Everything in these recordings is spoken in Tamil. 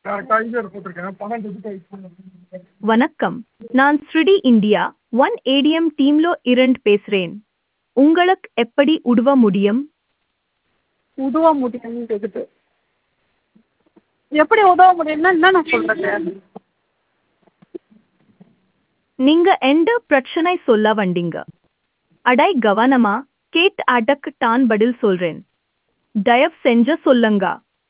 டைகர் போட்டிருக்கேன் பணம் டெபிட் ஆயிடுச்சு வணக்கம் நான் ஸ்ருடி இந்தியா ஒன் ஏடிஎம் டீம்லோ இரண்டு பேசுறேன் உங்களுக்கு எப்படி உதவ முடியும் உதவ முடியும்னு கேக்குது எப்படி உதவ முடியும்னா என்ன நான் சொல்றது நீங்க எந்த பிரச்சனை சொல்ல வந்தீங்க அடை கவனமா கேட் அடக்கு தான் பதில் சொல்றேன் தயவு செஞ்சு சொல்லுங்க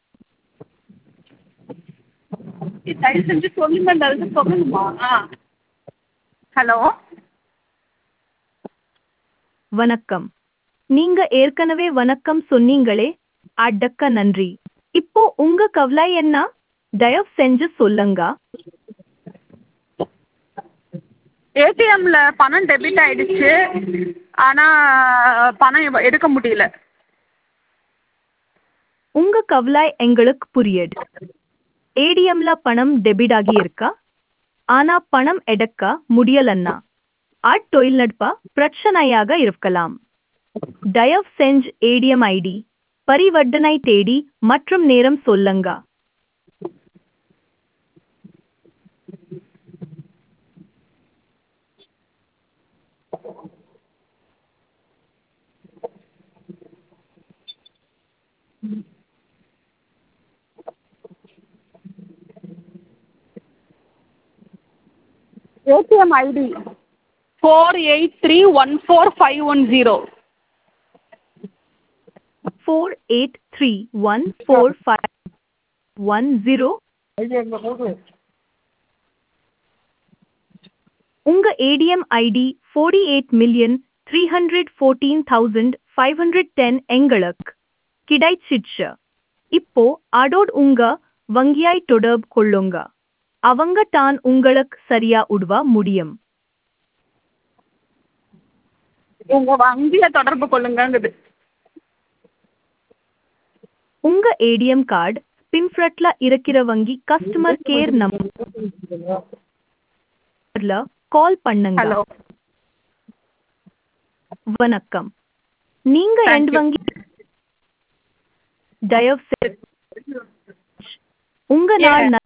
தயவு செஞ்சு சொல்லுங்க தயவு சொல்லணுமா ஹலோ வணக்கம் நீங்க ஏற்கனவே வணக்கம் சொன்னீங்களே அடக்க நன்றி இப்போ உங்க கவலை என்ன தயவு செஞ்சு சொல்லுங்க ஏடிஎம்ல பணம் டெபிட் ஆயிடுச்சு ஆனா பணம் எ- எடுக்க முடியல உங்க கவலை எங்களுக்கு புரியுது ஏடிஎம்ல பணம் டெபிட் ஆகி இருக்கா ஆனா பணம் எடுக்க முடியலன்னா ஆட் தொழில்நுட்ப பிரச்சனையாக இருக்கலாம் தயவு செஞ்சு ஏடிஎம் ஐடி பரிவர்த்தனை தேதி மற்றும் நேரம் சொல்லுங்க ATM ID four eight three one four five one zero four eight three one four five one zero டைகர்ல போட்டு உங்க ATM ID forty eight million three hundred fourteen thousand five hundred ten எங்களுக்கு கிடைச்சிச்சு இப்போ அதோட உங்க வங்கியாய் தொடர்பு கொள்ளுங்க அவங்க தான் உங்களுக்கு சரியா உதவ முடியும் உங்க வங்கியை தொடர்பு கொள்ளுங்கங்குது உங்க ஏடிஎம் கார்டு பின்ஃப்ரட்ல இருக்கிற வங்கி கஸ்டமர் கேர் நம்பர்ல கால் பண்ணுங்க ஹலோ வணக்கம் நீங்க Thank எண்ட் you. வங்கி தயவு செஞ்சு உங்க நாள்